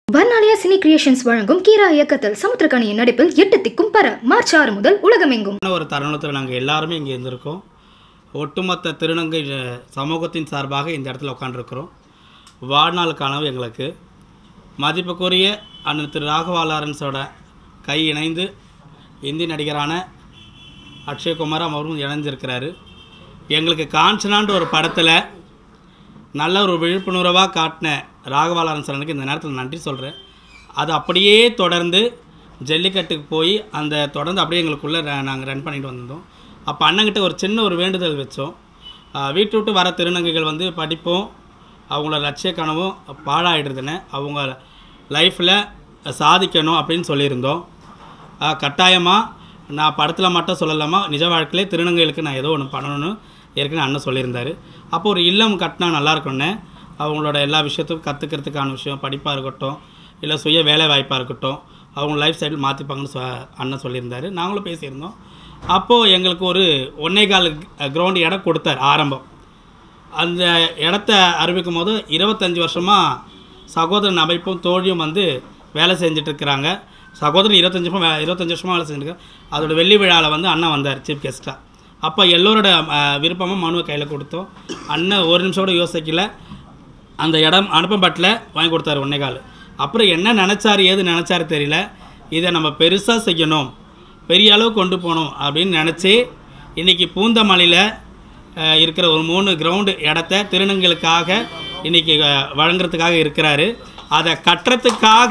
Varnalaya cine creations வழங்கும் கீரா இயக்கத்தில் சமுத்திரக்கணியின் நடிப்பில் எட்டு திக்கும் பர மார்ச் ஆறு முதல் உலகமெங்கும் ஒரு தருணத்தில் நாங்கள் எல்லாருமே இங்கே இருந்திருக்கோம் ஒட்டுமொத்த திருநங்கை அஹ், சமூகத்தின் சார்பாக இந்த இடத்துல உட்காந்துருக்கிறோம் வாழ்நாள் கனவு எங்களுக்கு மதிப்புக்குரிய அண்ணன் திரு ராகவா லாரன்ஸோட கை இணைந்து இந்தி நடிகரான அக்ஷயகுமார் அவரும் இணைஞ்சிருக்கிறாரு எங்களுக்கு காஞ்சனான்ற ஒரு படத்தில் நல்ல ஒரு விழிப்புணர்வாக காட்டின ராகவா லாரன்ஸ் அண்ணனுக்கு இந்த நேரத்தில் நன்றி சொல்கிறேன் அது அப்படியே தொடர்ந்து ஜல்லிக்கட்டுக்கு போய் அந்த தொடர்ந்து அப்படியே எங்களுக்குள்ளே நாங்கள் ரன் பண்ணிட்டு வந்திருந்தோம் அப்போ அண்ணங்கிட்ட ஒரு சின்ன ஒரு வேண்டுதல் வச்சோம் ஆஹ் வீட்டு விட்டு வர திருநங்கைகள் வந்து படிப்பும் அவங்களோட லட்சிய கனவும் பாழாயிடுதுன்னு அவங்க லைஃப்பில் சாதிக்கணும் அப்படின்னு சொல்லியிருந்தோம் கட்டாயமாக நான் படத்தில் மட்டும் சொல்லலாமா நிஜ வாழ்க்கையிலே திருநங்கைகளுக்கு நான் ஏதோ ஒன்று பண்ணணும்னு ஏற்கனவே அண்ணன் சொல்லியிருந்தார் அப்போ ஒரு இல்லம் கட்டினா நல்லா இருக்கும்னு அவங்களோட எல்லா விஷயத்துக்கும் கற்றுக்கிறதுக்கான விஷயம் படிப்பாக இருக்கட்டும் இல்லை சுய வேலை வாய்ப்பாக இருக்கட்டும் அவங்க லைஃப் ஸ்டைல் மாற்றிப்பாங்கன்னு சொ அண்ணன் சொல்லியிருந்தார் நாங்களும் பேசியிருந்தோம் அப்போது எங்களுக்கு ஒரு ஒன்னே கால் கிரவுண்ட் இடம் கொடுத்தார் ஆரம்பம் அந்த இடத்த அறிவிக்கும் போது இருபத்தஞ்சி வருஷமாக சகோதரன் அமைப்பும் தோழியும் வந்து வேலை செஞ்சுட்டு இருக்கிறாங்க சகோதரன் இருபத்தஞ்சி வருஷம் வே- இருபத்தஞ்சி வருஷமாக வேலை செஞ்சுருக்காங்க அதோட வெள்ளி விழாவில் வந்து அண்ணன் வந்தார் சீஃப் கெஸ்ட்டாக அப்போ எல்லோரோட அஹ், விருப்பமும் மனுவை கையில் கொடுத்தோம் அண்ணன் ஒரு நிமிஷம் கூட யோசிக்கல அந்த இடம் அனுப்பப்பட்டில் வாங்கி கொடுத்தாரு ஒன்னே கால் அப்புறம் என்ன நினச்சாரு ஏது நினச்சாரு தெரியல இதை நம்ம பெருசாக செய்யணும் பெரிய அளவு கொண்டு போகணும் அப்படின்னு நினச்சி இன்றைக்கி பூந்தமலையில் அஹ், இருக்கிற ஒரு மூணு கிரவுண்டு இடத்த திருநங்கைகளுக்காக இன்றைக்கி வழங்குறதுக்காக இருக்கிறாரு அதை கட்டுறதுக்காக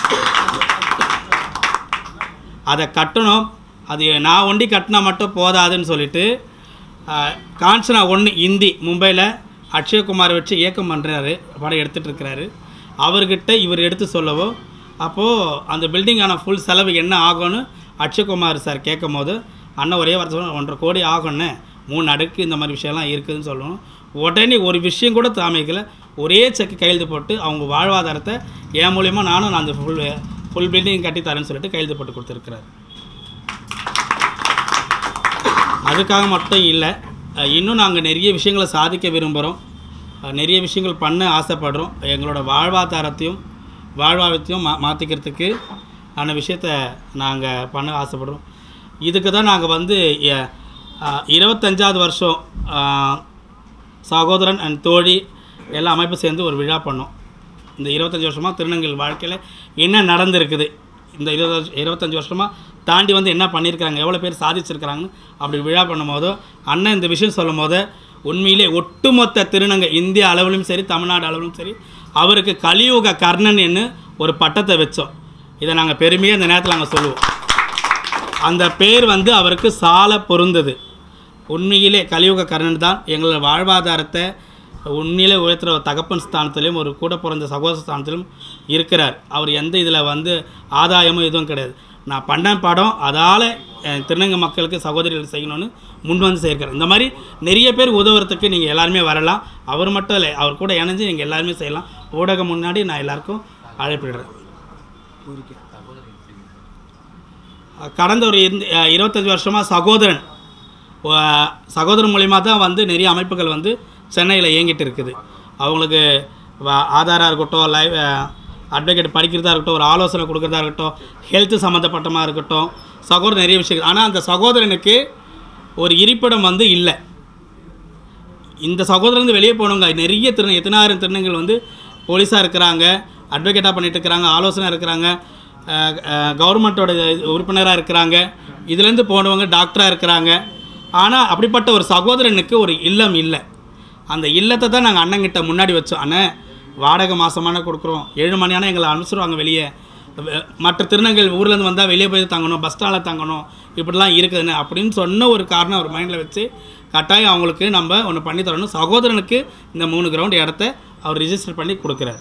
அதை கட்டணும் அது நான் ஒண்டி கட்டினா மட்டும் போதாதுன்னு சொல்லிட்டு ஆஹ், காஞ்சனா ஒன்று இந்தி மும்பையில் அக்ஷயகுமார் வச்சு இயக்கம் பண்ணுறாரு படம் எடுத்துகிட்டு இருக்கிறாரு அவர்கிட்ட இவர் எடுத்து சொல்லவோ அப்போது அந்த பில்டிங்கான ஃபுல் செலவு என்ன ஆகும்னு அக்ஷயகுமார் சார் கேட்கும் போது அண்ணன் ஒரே வார்த்தை சொன்னார், ஒன்றரை கோடி ஆகும்னு மூணு அடுக்கு இந்த மாதிரி விஷயம்லாம் இருக்குதுன்னு சொல்லணும் உடனே ஒரு விஷயம் கூட தாமிக்கல ஒரே செக் கையெழுத்து போட்டு அவங்க வாழ்வாதாரத்தை என் மூலியமாக நானும் நான் அந்த ஃபுல் ஃபுல் பில்டிங் கட்டி தரேன்னு சொல்லிட்டு கையெழுத்து போட்டு கொடுத்துருக்குறாரு அதுக்காக மட்டும் இல்லை அஹ் இன்னும் நாங்கள் நிறைய விஷயங்களை சாதிக்க விரும்புகிறோம் அஹ் நிறைய விஷயங்கள் பண்ண ஆசைப்படுறோம் எங்களோட வாழ்வாதாரத்தையும் வாழ்வாதாரத்தையும் மா மாற்றிக்கிறதுக்கு ஆன விஷயத்த நாங்கள் பண்ண ஆசைப்படுறோம் இதுக்கு தான் நாங்கள் வந்து எ- அஹ் இருபத்தஞ்சாவது வருஷம் அஹ் சகோதரன் அண்ட் தோழி எல்லா அமைப்பும் சேர்ந்து ஒரு விழா பண்ணோம் இந்த இருபத்தஞ்சி வருஷமாக திருநங்கல் வாழ்க்கையில் என்ன நடந்திருக்குது இந்த இருபது வருஷ- இருபத்தஞ்சி வருஷமாக தாண்டி வந்து என்ன பண்ணியிருக்காங்க எவ்வளோ பேர் சாதிச்சிருக்கிறாங்கன்னு அப்படி விழா பண்ணும்போதோ அண்ணன் இந்த விஷயம் சொல்லும் போது உண்மையிலே ஒட்டுமொத்த திருநங்கை இந்திய அளவிலும் சரி தமிழ்நாடு அளவிலும் சரி அவருக்கு கலியுக கர்ணன் என்று ஒரு பட்டத்தை வச்சோம் இதை நாங்கள் பெருமையாக இந்த நேரத்தில் நாங்கள் சொல்லுவோம் அந்த பேர் வந்து அவருக்கு சால பொருந்தது உண்மையிலே கலியுக கர்ணன் தான் எங்களோட வாழ்வாதாரத்தை உண்மையிலே உயர்த்துற ஒரு தகப்பன் ஸ்தானத்திலையும் ஒரு கூட பிறந்த சகோதர ஸ்தானத்திலும் இருக்கிறார் அவர் எந்த இதில் வந்து ஆதாயமும் எதுவும் கிடையாது நான் பண்ண படம் அதால் திருநங்கை மக்களுக்கு சகோதரிகள் செய்யணும்னு முன் வந்து சேர்க்கிறார் இந்த மாதிரி நிறைய பேர் உதவுறதுக்கு நீங்கள் எல்லாருமே வரலாம் அவர் மட்டும் இல்லை அவர் கூட இணைஞ்சு நீங்கள் எல்லாருமே செய்யலாம் ஊடகம் முன்னாடி நான் எல்லாருக்கும் அழைப்பிடுறேன் கடந்த ஒரு இந்த- அஹ் இருபத்தஞ்சு வருஷமாக சகோதரன் அஹ் சகோதரன் மூலிமா தான் வந்து நிறைய அமைப்புகள் வந்து சென்னையில் இயங்கிட்டு இருக்குது அவங்களுக்கு வ- ஆதாரா இருக்கட்டும் லைவ் அட்வொகேட் படிக்கிறதா இருக்கட்டும் ஒரு ஆலோசனை கொடுக்குறதா இருக்கட்டும் ஹெல்த்து சம்மந்தப்பட்டமாக இருக்கட்டும் சகோதரன் நிறைய விஷயங்கள் ஆனால் அந்த சகோதரனுக்கு ஒரு இருப்பிடம் வந்து இல்லை இந்த சகோதரந்து வெளியே போனவங்க நிறைய திறன் எத்தனாயிரம் திறனங்கள் வந்து போலீஸாக இருக்கிறாங்க அட்வொகேட்டாக பண்ணிட்டு இருக்கிறாங்க ஆலோசனை இருக்கிறாங்க கவர்மெண்ட்டோட உறுப்பினராக இருக்கிறாங்க இதுலேருந்து போனவங்க டாக்டராக இருக்கிறாங்க ஆனால் அப்படிப்பட்ட ஒரு சகோதரனுக்கு ஒரு இல்லம் இல்லை அந்த இல்லத்தை தான் நாங்கள் அண்ணங்கிட்ட முன்னாடி வச்சோம் அண்ணன் வாடகை மாதமான கொடுக்குறோம் ஏழு மணி ஆனால் எங்களை அனுப்பிச்சிடுவாங்க வெளியே வ- மற்ற திருநங்கள் ஊர்லேருந்து வந்தால் வெளியே போய் தங்கணும் பஸ் ஸ்டாண்டில் தங்கணும் இப்படிலாம் இருக்குதுன்னு அப்படின்னு சொன்ன ஒரு காரணம் அவர் மைண்டில் வச்சு கட்டாயம் அவங்களுக்கு நம்ம ஒன்று பண்ணி தரணும் சகோதரனுக்கு இந்த மூணு கிரவுண்ட் இடத்த அவர் ரிஜிஸ்டர் பண்ணி கொடுக்குறாரு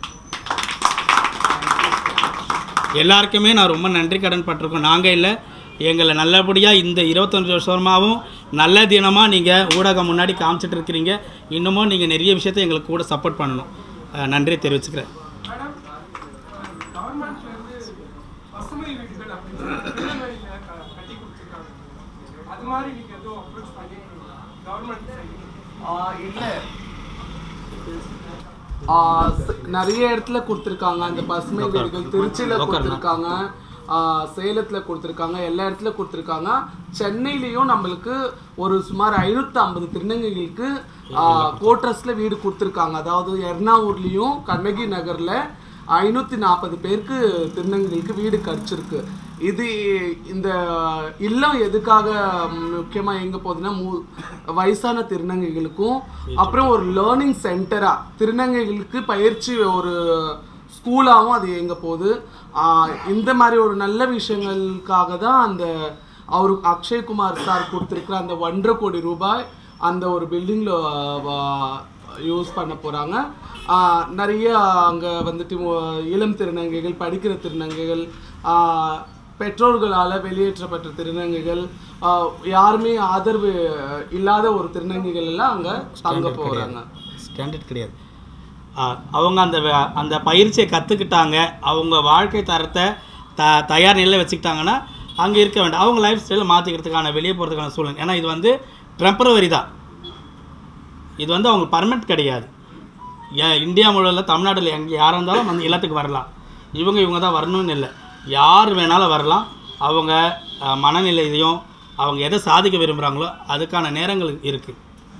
எல்லாருக்குமே நான் ரொம்ப நன்றி கடன் பட்டிருக்கோம் நாங்கள் இல்லை எங்களை நல்லபடியாக இந்த இருபத்தஞ்சி வருஷமாகவும் நல்ல தினமாக நீங்கள் ஊடகம் முன்னாடி காமிச்சிட்டு இருக்கிறீங்க இன்னமும் நீங்கள் நிறைய விஷயத்தை எங்களுக்கு கூட சப்போர்ட் பண்ணணும் அஹ் நன்றி தெரிவிச்சுக்கிறேன் கவர்மெண்ட்ல இருந்து பசுமை வீடுகள் அப்படின்னு திருநெல்வேலியில க- கட்டி கொடுத்துருக்காங்க அது மாதிரி நீங்க எதுவும் அப்ரோச் பண்ணி கவர்மெண்ட் சைடு இல்லை ஆஹ் ச- நிறைய இடத்துல கொடுத்துருக்காங்க அந்த பசுமை வீடுகள் திருச்சியில கொடுத்துருக்காங்க ஆஹ் சேலத்துல கொடுத்துருக்காங்க எல்லா இடத்துல கொடுத்துருக்காங்க சென்னையிலயும் நம்மளுக்கு ஒரு சுமார் ஐநூத்தி ஐம்பது திருநங்கைகளுக்கு கோட்ரஸ்ல வீடு கொடுத்துருக்காங்க அதாவது எர்ணாவூர்லயும் கண்ணகி நகர்ல ஐநூத்தி நாற்பது பேருக்கு திருநங்கைகளுக்கு வீடு கிடைச்சிருக்கு இது இந்த இல்லம் எதுக்காக முக்கியமா எங்க போகுதுன்னா மூ- வயசான திருநங்கைகளுக்கும் அப்புறம் ஒரு லேர்னிங் சென்டரா திருநங்கைகளுக்கு பயிற்சி ஒரு ஸ்கூலாகவும் அது எங்க போகுது ஆஹ் இந்த மாதிரி ஒரு நல்ல விஷயங்களுக்காக தான் அந்த அவரு அக்ஷய்குமார் சார் கொடுத்துருக்குற அந்த ஒன்றரை கோடி ரூபாய் அந்த ஒரு பில்டிங்கில் யூஸ் பண்ண போகிறாங்க நிறைய அங்கே வந்துட்டு மு- இளம் திருநங்கைகள் படிக்கிற திருநங்கைகள் ஆஹ் பெற்றோர்களால் வெளியேற்றப்பட்ட திருநங்கைகள் ஆஹ் யாருமே ஆதரவு இல்லாத ஒரு திருநங்கைகள் எல்லாம் அங்கே தங்க போகிறாங்க ஸ்டாண்டர்ட் கிடையாது ஆ, அவங்க அந்த வ- அந்த பயிற்சியை கற்றுக்கிட்டாங்க அவங்க வாழ்க்கை தரத்தை த தயார் நிலையில் வச்சுக்கிட்டாங்கன்னா அங்கே இருக்க வேண்டாம் அவங்க லைஃப் ஸ்டைலை மாற்றிக்கிறதுக்கான வெளியே போகிறதுக்கான சூழ்நிலை ஏன்னா இது வந்து டெம்பரவரி தான் இது வந்து அவங்க பர்மனெண்ட் கிடையாது ஏன் இந்தியா முழுவதும் தமிழ்நாட்டில் எங்கே யாராக இருந்தாலும் அந்த இல்லத்துக்கு வரலாம் இவங்க இவங்க தான் வரணும்னு இல்லை யார் வேணாலும் வரலாம் அவங்க அஹ், மனநிலையையும் அவங்க எதை சாதிக்க விரும்புகிறாங்களோ அதுக்கான நேரங்கள் இருக்குது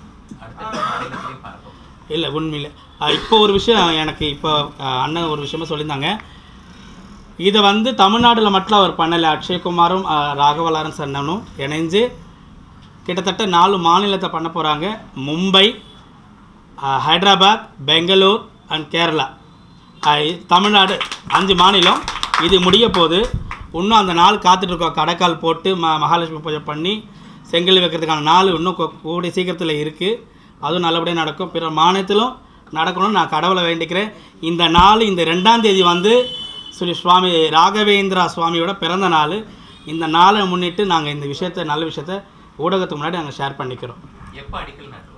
இல்லை உண்மையில் இப்போ ஒரு விஷயம் எனக்கு இப்போ அஹ், அண்ணன் ஒரு விஷயமா சொல்லியிருந்தாங்க இதை வந்து தமிழ்நாட்டில் மட்டும் அவர் பண்ணலை அக்ஷய்குமாரும் அஹ், ராகவலாரன் சன்னனும் இணைஞ்சு கிட்டத்தட்ட நாலு மாநிலத்தை பண்ண போகிறாங்க மும்பை அஹ், ஹைதராபாத் பெங்களூர் அண்ட் கேரளா அஹ், இ- தமிழ்நாடு அஞ்சு மாநிலம் இது முடிய போது இன்னும் அந்த நாள் காத்துட்ருக்கோம் கடைக்கால் போட்டு ம மகாலட்சுமி பூஜை பண்ணி செங்கல் வைக்கிறதுக்கான நாள் இன்னும் கூ- கூடிய சீக்கிரத்தில் இருக்குது அதுவும் நல்லபடியாக நடக்கும் பிற மாநிலத்திலும் நடக்கணும்னு நான் கடவுளை வேண்டிக்கிறேன் இந்த நாள் இந்த ரெண்டாம் தேதி வந்து ஸ்ரீ சுவாமி ராகவேந்திரா சுவாமியோட பிறந்த நாள் இந்த நாளை முன்னிட்டு நாங்கள் இந்த விஷயத்த நல்ல விஷயத்த ஊடகத்துக்கு முன்னாடி நாங்கள் ஷேர் பண்ணிக்கிறோம் எப்போ அடிக்கல் நாட்டுவோம்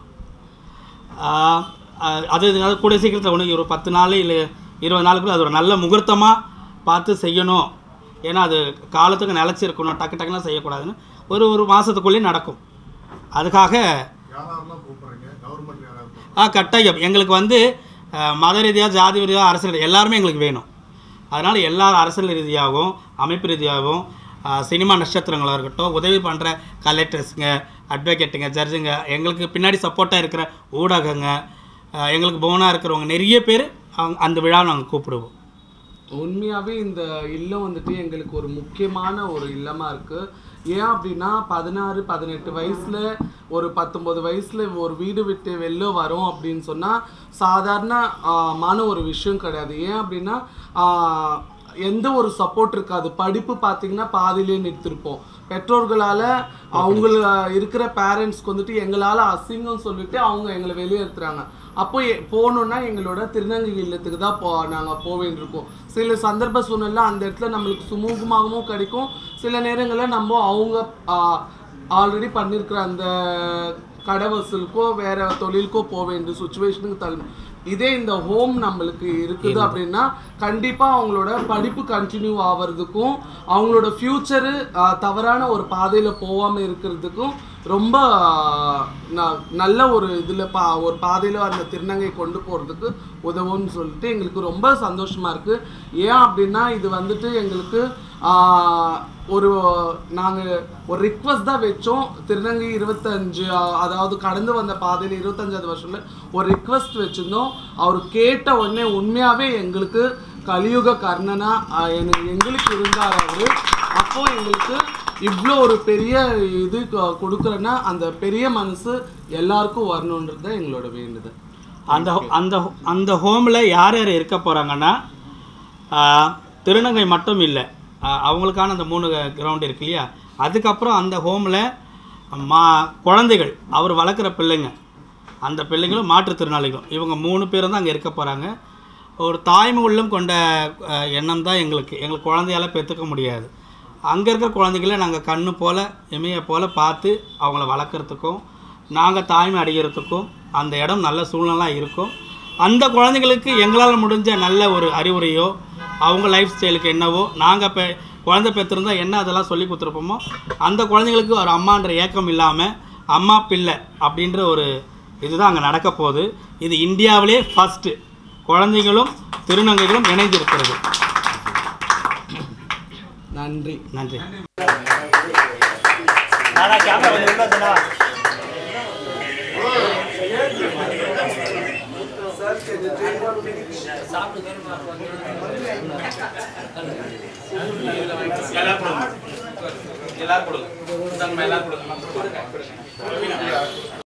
ஆஹ் அஹ் அது அது கூடிய சீக்கிரத்தில் ஒன்று ஒரு பத்து நாள் இல்லை இருபது நாளுக்குள்ள அது ஒரு நல்ல முகூர்த்தமாக பார்த்து செய்யணும் ஏன்னா அது காலத்துக்கு நிலச்சி இருக்கணும் டக்கு டக்குலாம் செய்யக்கூடாதுன்னு ஒரு ஒரு மாதத்துக்குள்ளேயே நடக்கும் அதுக்காக யாரெல்லாம் கூப்பிடுறீங்க கவர்மெண்ட் யாராவது ஆ கட்டாயம் எங்களுக்கு வந்து அஹ், மத ரீதியாக ஜாதி ரீதியாக அரசியல் ரீதியா எல்லாருமே எங்களுக்கு வேணும் அதனால் எல்லா அரசியல் ரீதியாகவும் அமைப்பு ரீதியாகவும் அஹ், சினிமா நட்சத்திரங்களாக இருக்கட்டும் உதவி பண்ணுற கலெக்டர்ஸுங்க அட்வொகேட்டுங்க ஜட்ஜுங்க எங்களுக்கு பின்னாடி சப்போர்ட்டாக இருக்கிற ஊடகங்க அஹ், எங்களுக்கு போனாக இருக்கிறவங்க நிறைய பேர் அவங்க அந்த விழாவை நாங்கள் கூப்பிடுவோம் உண்மையாவே இந்த இல்லம் வந்துட்டு எங்களுக்கு ஒரு முக்கியமான ஒரு இல்லமா இருக்கு ஏன் அப்படின்னா பதினாறு பதினெட்டு வயசுல ஒரு பத்தொன்பது வயசுல ஒரு வீடு விட்டு வெளில வரோம் அப்படின்னு சொன்னா சாதாரண ஆஹ், மான ஒரு விஷயம் கிடையாது ஏன் அப்படின்னா ஆஹ், எந்த ஒரு சப்போர்ட் இருக்காது படிப்பு பார்த்தீங்கன்னா பாதியிலே நிறுத்திருப்போம் பெற்றோர்களால அவங்கள இருக்கிற பேரண்ட்ஸ்க்கு வந்துட்டு எங்களால அசிங்கம் சொல்லிட்டு அவங்க எங்களை வெளியேற்றுறாங்க அப்போ எ- போகணுன்னா எங்களோட திருநங்கை இல்லத்துக்கு தான் போ நாங்கள் போக வேண்டியிருக்கோம் சில சந்தர்ப்ப சூழ்நிலை அந்த இடத்துல நம்மளுக்கு சுமூகமாகவும் கிடைக்கும் சில நேரங்களில் நம்ம அவங்க ஆல்ரெடி பண்ணியிருக்கிற அந்த கடை வசூலுக்கோ வேற தொழிலுக்கோ போக வேண்டிய சுச்சுவேஷனுக்கு தள்ளு இதே இந்த ஹோம் நம்மளுக்கு இருக்குது அப்படின்னா கண்டிப்பா அவங்களோட படிப்பு கண்டினியூ ஆவறதுக்கும் அவங்களோட ஃபியூச்சரு தவறான ஒரு பாதையில போகாம இருக்கிறதுக்கும் ரொம்ப ஆஹ், ந- நல்ல ஒரு இதுல பா ஒரு பாதையில அந்த திருநங்கை கொண்டு போறதுக்கு உதவும்னு சொல்லிட்டு எங்களுக்கு ரொம்ப சந்தோஷமா இருக்கு ஏன் அப்படின்னா இது வந்துட்டு எங்களுக்கு ஆஹ், ஒரு நாங்க ஒரு ரிக்வஸ்ட் தான் வச்சோம் திருநங்கை இருபத்தஞ்சு அஹ், அதாவது கடந்து வந்த பாதையில் இருபத்தஞ்சாவது வருஷம்ல ஒரு ரிக்வஸ்ட் வச்சிருந்தோம் அவர் கேட்ட உடனே உண்மையாவே எங்களுக்கு கலியுக கர்ணனா அஹ், எனக்கு எங்களுக்கு இருந்தார் அவரு அப்போ எங்களுக்கு இவ்வளோ ஒரு பெரிய இது க- கொடுக்குறேன்னா அந்த பெரிய மனசு எல்லாருக்கும் வரணுன்றது தான் எங்களோட வேண்டுதல் அந்த அந்த அந்த ஹோமில் யார் யார் இருக்க போகிறாங்கன்னா திருநங்கை மட்டும் இல்லை அவங்களுக்கான அந்த மூணு கிரவுண்ட் இருக்கு இல்லையா அதுக்கப்புறம் அந்த ஹோமில் மா குழந்தைகள் அவர் வளர்க்குற பிள்ளைங்க அந்த பிள்ளைங்களும் மாற்றுத்திறனாளிகளும் இவங்க மூணு பேரும் தான் அங்கே இருக்க போகிறாங்க ஒரு தாய்மை உள்ளம் கொண்ட அஹ், எண்ணம் தான் எங்களுக்கு எங்களுக்கு குழந்தையால பெற்றுக்க முடியாது அங்கே இருக்கிற குழந்தைகளை நாங்கள் கண்ணு போல் இமையை போல் பார்த்து அவங்கள வளர்க்குறதுக்கும் நாங்கள் தாய்மை அடைகிறதுக்கும் அந்த இடம் நல்ல சூழ்நிலை இருக்கும் அந்த குழந்தைங்களுக்கு எங்களால் முடிஞ்ச நல்ல ஒரு அறிவுரையோ அவங்க லைஃப் ஸ்டைலுக்கு என்னவோ நாங்கள் இப்போ குழந்தை பெற்றிருந்தா என்ன அதெல்லாம் சொல்லி கொடுத்துருப்போமோ அந்த குழந்தைங்களுக்கு ஒரு அம்மான்ற ஏக்கம் இல்லாமல் அம்மா பிள்ளை அப்படின்ற ஒரு இதுதான் அங்கே நடக்க போகுது இது இந்தியாவிலே ஃபஸ்ட்டு குழந்தைகளும் திருநங்கைகளும் இணைந்திருக்கிறது நன்றி நன்றி எல்லாரும் கொடுங்க எல்லாரும் கொடுங்க